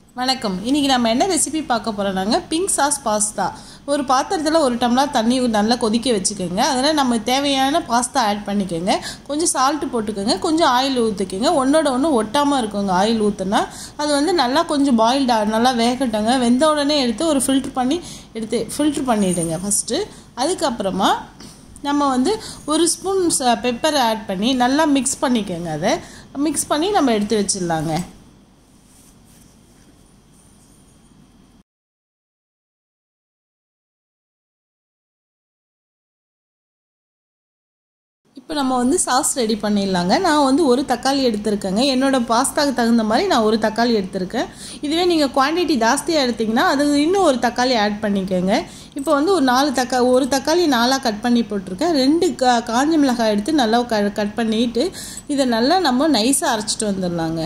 வணக்கம் இன்றைக்கி நம்ம என்ன ரெசிபி பார்க்க போகிறோம்னாங்க பிங்க் சாஸ் பாஸ்தா ஒரு பாத்திரத்தில் ஒரு டம்ளர் தண்ணி நல்லா கொதிக்க வச்சுக்கோங்க அதில் நம்ம தேவையான பாஸ்தா ஆட் பண்ணிக்கோங்க கொஞ்சம் சால்ட்டு போட்டுக்கோங்க கொஞ்சம் ஆயில் ஊற்றிக்கோங்க ஒன்றோட ஒன்று ஒட்டாமல் இருக்குங்க ஆயில் ஊற்றுனா அது வந்து நல்லா கொஞ்சம் பாயில்டு நல்லா வேகட்டுங்க வெந்த உடனே எடுத்து ஒரு ஃபில்ட்ரு பண்ணி எடுத்து ஃபில்ட்ரு பண்ணிவிடுங்க ஃபஸ்ட்டு அதுக்கப்புறமா நம்ம வந்து ஒரு ஸ்பூன் பெப்பரை ஆட் பண்ணி நல்லா மிக்ஸ் பண்ணிக்கோங்க அதை மிக்ஸ் பண்ணி நம்ம எடுத்து வச்சிடலாங்க இப்போ நம்ம வந்து சாஸ் ரெடி பண்ணிடலாங்க நான் வந்து ஒரு தக்காளி எடுத்திருக்கேங்க என்னோடய பாஸ்தாவுக்கு தகுந்த மாதிரி நான் ஒரு தக்காளி எடுத்திருக்கேன் இதுவே நீங்கள் குவான்டிட்டி ஜாஸ்தியாக எடுத்திங்கன்னா அது இன்னும் ஒரு தக்காளி ஆட் பண்ணிக்கோங்க இப்போ வந்து ஒரு நாலு தக்கா ஒரு தக்காளி நாலாக கட் பண்ணி போட்டிருக்கேன் ரெண்டு கா காஞ்ச மிளகாய் எடுத்து நல்லா க கட் பண்ணிவிட்டு இதை நல்லா நம்ம நைஸாக அரைச்சிட்டு வந்துடலாங்க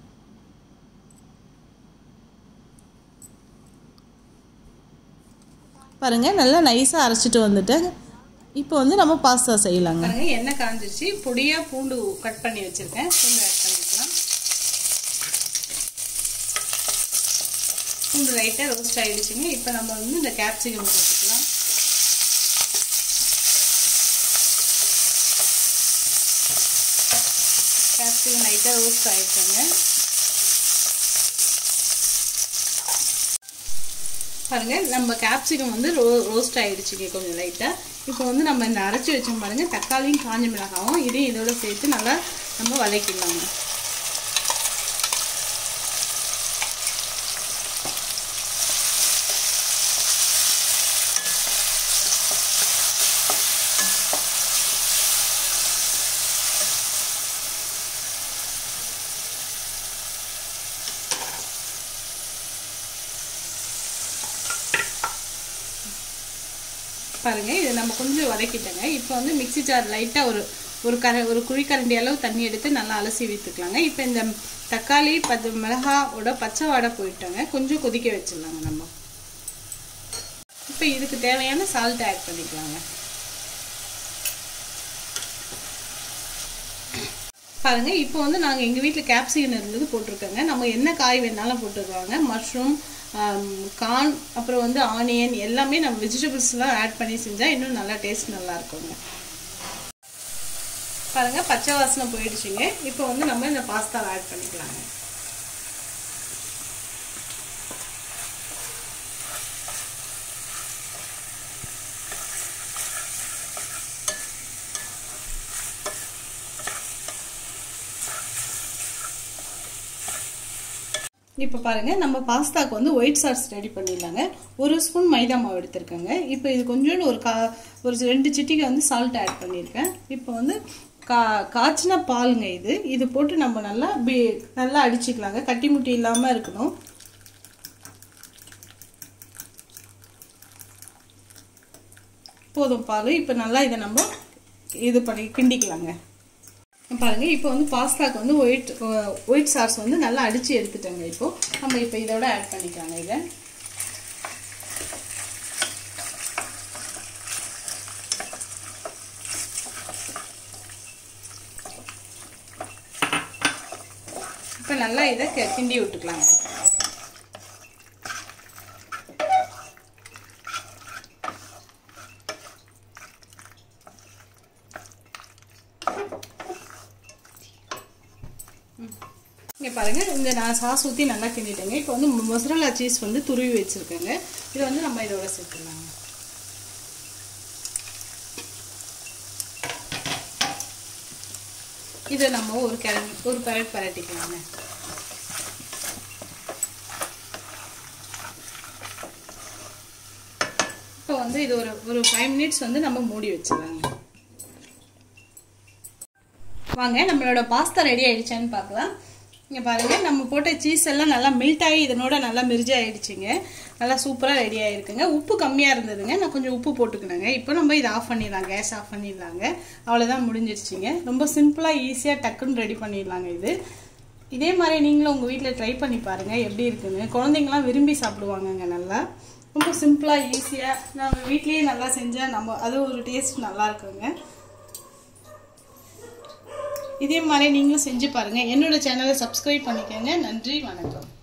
பாருங்கள் நல்லா நைஸாக அரைச்சிட்டு வந்துட்டேன் இப்போ வந்து நம்ம பாஸ்தா செய்யலாங்க எண்ணெய் காஞ்சிருச்சு பொடியாக பூண்டு கட் பண்ணி வச்சுருக்கேன் பூண்டு ஆட் பண்ணிக்கலாம் பூண்டு லைட்டாக ரோஸ்ட் ஆகிடுச்சுங்க இப்போ நம்ம வந்து இந்த கேப்சிகம் போட்டுக்கலாம் கேப்சிகம் லைட்டாக ரோஸ்ட் ஆகிடுச்சுங்க பாருங்கள் நம்ம கேப்சிகம் வந்து ரோ ரோஸ்ட் ஆகிடுச்சுங்க கொஞ்சம் லைட்டாக இப்போ வந்து நம்ம இந்த அரைச்சி வச்சோம் பாருங்கள் தக்காளியும் காஞ்ச மிளகாவும் இதையும் இதோட சேர்த்து நல்லா நம்ம வதக்கிடலாங்க பாருங்க இது நம்ம கொஞ்சம் வதக்கிட்டோங்க இப்போ வந்து மிக்சி ஜார் லைட்டாக ஒரு ஒரு கர ஒரு குழிக்கரண்டி அளவு தண்ணி எடுத்து நல்லா அலசி விற்றுக்கலாங்க இப்போ இந்த தக்காளி பத்து மிளகாவோட பச்சை வாடை போயிட்டோங்க கொஞ்சம் கொதிக்க வச்சிடலாங்க நம்ம இப்போ இதுக்கு தேவையான சால்ட் ஆட் பண்ணிக்கலாங்க பாருங்க இப்போ வந்து நாங்கள் எங்கள் வீட்டில் கேப்சிகன் இருந்தது போட்டிருக்கோங்க நம்ம என்ன காய் வேணாலும் போட்டுருக்காங்க மஷ்ரூம் கார்ன் அப்புறம் வந்து ஆனியன் எல்லாமே நம்ம வெஜிடபிள்ஸ்லாம் ஆட் பண்ணி செஞ்சால் இன்னும் நல்லா டேஸ்ட் நல்லா இருக்குங்க பாருங்கள் பச்சை வாசனை போயிடுச்சுங்க இப்போ வந்து நம்ம இந்த பாஸ்தாவை ஆட் பண்ணிக்கலாங்க இப்போ பாருங்கள் நம்ம பாஸ்தாக்கு வந்து ஒயிட் சாஸ் ரெடி பண்ணிடலாங்க ஒரு ஸ்பூன் மைதா மாவு எடுத்திருக்கேங்க இப்போ இது கொஞ்சோண்டு ஒரு கா ஒரு ரெண்டு சிட்டிக்கு வந்து சால்ட் ஆட் பண்ணியிருக்கேன் இப்போ வந்து கா காய்ச்சின பாலுங்க இது இது போட்டு நம்ம நல்லா பி நல்லா அடிச்சுக்கலாங்க கட்டி முட்டி இல்லாமல் இருக்கணும் போதும் பால் இப்போ நல்லா இதை நம்ம இது பண்ணி கிண்டிக்கலாங்க பாருங்க இப்போ வந்து பாஸ்தாக்கு வந்து ஒயிட் ஒயிட் சாஸ் வந்து நல்லா அடித்து எடுத்துட்டேங்க இப்போ நம்ம இப்போ இதோட ஆட் பண்ணிக்கலாங்க இதை இப்போ நல்லா இதை கிண்டி விட்டுக்கலாங்க இங்கே பாருங்கள் இந்த நான் சாஸ் ஊற்றி நல்லா கிண்டிட்டேங்க இப்போ வந்து மொசரலா சீஸ் வந்து துருவி வச்சுருக்கேங்க இதை வந்து நம்ம இதோட சேர்த்துலாங்க இதை நம்ம ஒரு கிழங்கு ஒரு பரட் பரட்டிக்கலாங்க இப்போ வந்து இது ஒரு ஒரு ஃபைவ் மினிட்ஸ் வந்து நம்ம மூடி வச்சிடலாங்க வாங்க நம்மளோட பாஸ்தா ரெடி ஆயிடுச்சான்னு பார்க்கலாம் இங்கே பாருங்கள் நம்ம போட்ட சீஸ் எல்லாம் நல்லா மெல்ட் ஆகி இதனோட நல்லா மிர்ஜி ஆகிடுச்சிங்க நல்லா சூப்பராக ரெடி ஆகிருக்குங்க உப்பு கம்மியாக இருந்ததுங்க நான் கொஞ்சம் உப்பு போட்டுக்கினேங்க இப்போ நம்ம இதை ஆஃப் பண்ணிடலாம் கேஸ் ஆஃப் பண்ணிடலாங்க அவ்வளோதான் முடிஞ்சிருச்சிங்க ரொம்ப சிம்பிளாக ஈஸியாக டக்குன்னு ரெடி பண்ணிடலாங்க இது இதே மாதிரி நீங்களும் உங்கள் வீட்டில் ட்ரை பண்ணி பாருங்கள் எப்படி இருக்குன்னு குழந்தைங்களாம் விரும்பி சாப்பிடுவாங்கங்க நல்லா ரொம்ப சிம்பிளாக ஈஸியாக நம்ம வீட்லேயே நல்லா செஞ்சால் நம்ம அது ஒரு டேஸ்ட் நல்லா இருக்குங்க இதே மாதிரி நீங்களும் செஞ்சு பாருங்கள் என்னோட சேனலை சப்ஸ்கிரைப் பண்ணிக்கோங்க நன்றி வணக்கம்